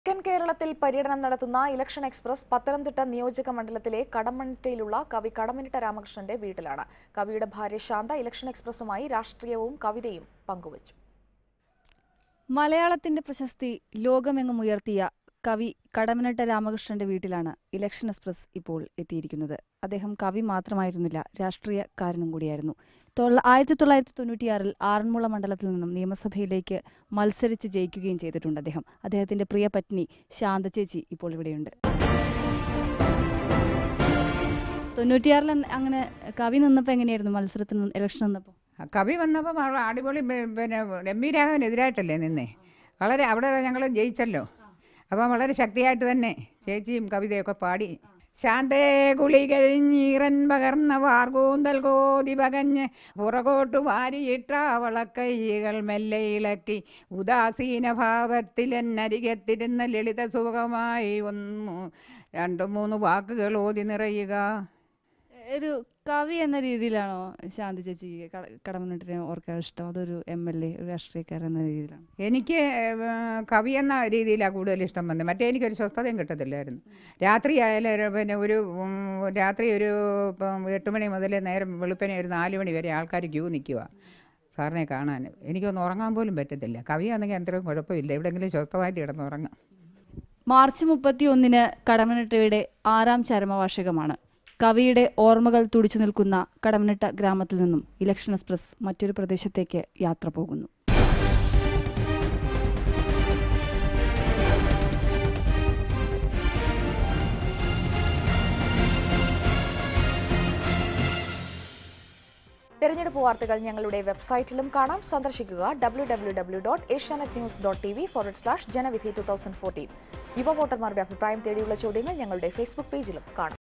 തെക്കൻ കേരളത്തിൽ പര്യടനം നടത്തുന്ന ഇലക്ഷൻ എക്സ്പ്രസ് പത്തനംതിട്ട നിയോജക മണ്ഡലത്തിലെ കടമനിട്ടയിലുള്ള കവി കടമനിട്ട രാമകൃഷ്ണന്റെ വീട്ടിലാണ് കവിയുടെ ഭാര്യ ശാന്ത ഇലക്ഷൻ എക്സ്പ്രസുമായി രാഷ്ട്രീയവും കവിതയും പങ്കുവച്ചു മലയാളത്തിന്റെ പ്രശസ്തി ലോകമെങ്ങും ഉയർത്തിയ കവി കടമനട്ട രാമകൃഷ്ണന്റെ വീട്ടിലാണ് ഇലക്ഷൻ എക്സ്പ്രസ് ഇപ്പോൾ എത്തിയിരിക്കുന്നത് അദ്ദേഹം കവി മാത്രമായിരുന്നില്ല രാഷ്ട്രീയക്കാരനും കൂടിയായിരുന്നു തൊള്ള- ആയിരത്തി തൊള്ളായിരത്തി തൊണ്ണൂറ്റിയാറിൽ ആറന്മുള മണ്ഡലത്തിൽ നിന്നും നിയമസഭയിലേക്ക് മത്സരിച്ച് ജയിക്കുകയും ചെയ്തിട്ടുണ്ട് അദ്ദേഹം അദ്ദേഹത്തിന്റെ പ്രിയ പത്നി ശാന്ത ചേച്ചി ഇപ്പോൾ ഇവിടെയുണ്ട് തൊണ്ണൂറ്റിയാറിൽ അന്ന് അങ്ങനെ കവി നിന്നപ്പോൾ എങ്ങനെയായിരുന്നു മത്സരത്തിന് ഇലക്ഷൻ നിന്നപ്പോൾ ആ കവി വന്നപ്പോൾ വളരെ അടിപൊളി പി- പിന്നെ എം വി രാഘവനെതിരായിട്ടല്ലേ നിന്നേ വളരെ അവിടെ ഞങ്ങൾ ജയിച്ചല്ലോ അപ്പം വളരെ ശക്തിയായിട്ട് തന്നെ ചേച്ചിയും കവിതയൊക്കെ പാടി ശാന്തേ കുളി കഴിഞ്ഞീറൻ പകർന്ന വാർകൂന്തൽ കോതി പകഞ്ഞ് പുറകോട്ട് വാരിയിട്ട അവളക്കൈകൾ മെല്ലെ ഇളക്കി ഉദാസീന ഭാവത്തിൽ എന്നരികത്തിരുന്ന ലളിത സുഖമായി ഒന്നു രണ്ടു മൂന്ന് വാക്കുകൾ ഓതി നിറയുക ഒരു കവി എന്ന രീതിയിലാണോ ശാന്തി ചേച്ചി കട- കടമനിട്ടിനെ ഓർക്കാൻ ഇഷ്ടം അതൊരു എം എൽ എ ഒരു രാഷ്ട്രീയക്കാരൻ എന്ന രീതിയിലാണ് എനിക്ക് ഏഹ്, കവി എന്ന രീതിയിലാണ് കൂടുതൽ ഇഷ്ടം വന്നത് മറ്റേ എനിക്കൊരു സ്വസ്ഥതയും കിട്ടത്തില്ലായിരുന്നു രാത്രി ആയാലും ഒരു പിന്നെ ഒരു ഉം, രാത്രി ഒരു ഇപ്പം എട്ട് മണി മുതൽ നേരം വെളുപ്പിനെ ഒരു നാല് മണി വരെ ആൾക്കാർ ക്യൂ നിൽക്കുക സാറിനെ കാണാൻ എനിക്കൊന്ന് ഉറങ്ങാൻ പോലും പറ്റത്തില്ല കവിയാണെങ്കിൽ അത്രയും കുഴപ്പമില്ല എവിടെയെങ്കിലും സ്വസ്ഥമായിട്ട് കിടന്ന് ഉറങ്ങാം മാർച്ച് മുപ്പത്തി ഒന്നിന് കടമനിട്ടയുടെ ആറാം ചരമവാർഷികമാണ് കവിയുടെ ഓർമ്മകൾ തുടിച്ചു നിൽക്കുന്ന കടമനിട്ട ഗ്രാമത്തിൽ നിന്നും ഇലക്ഷൻ എക്സ്പ്രസ് മറ്റൊരു പ്രദേശത്തേക്ക് യാത്ര പോകുന്നു തെരഞ്ഞെടുപ്പ് വാർത്തകൾ ഞങ്ങളുടെ വെബ്സൈറ്റിലും കാണാം സന്ദർശിക്കുക W W W dot Asianet news dot T V forward slash ജനവിധി ടു തൗസൻഡ് ഫോർട്ടീൻ യുവ വോട്ടർമാരുടെ അഭിപ്രായം തേടിയുള്ള ചോദ്യങ്ങൾ ഞങ്ങളുടെ ഫേസ്ബുക്ക് പേജിലും കാണാം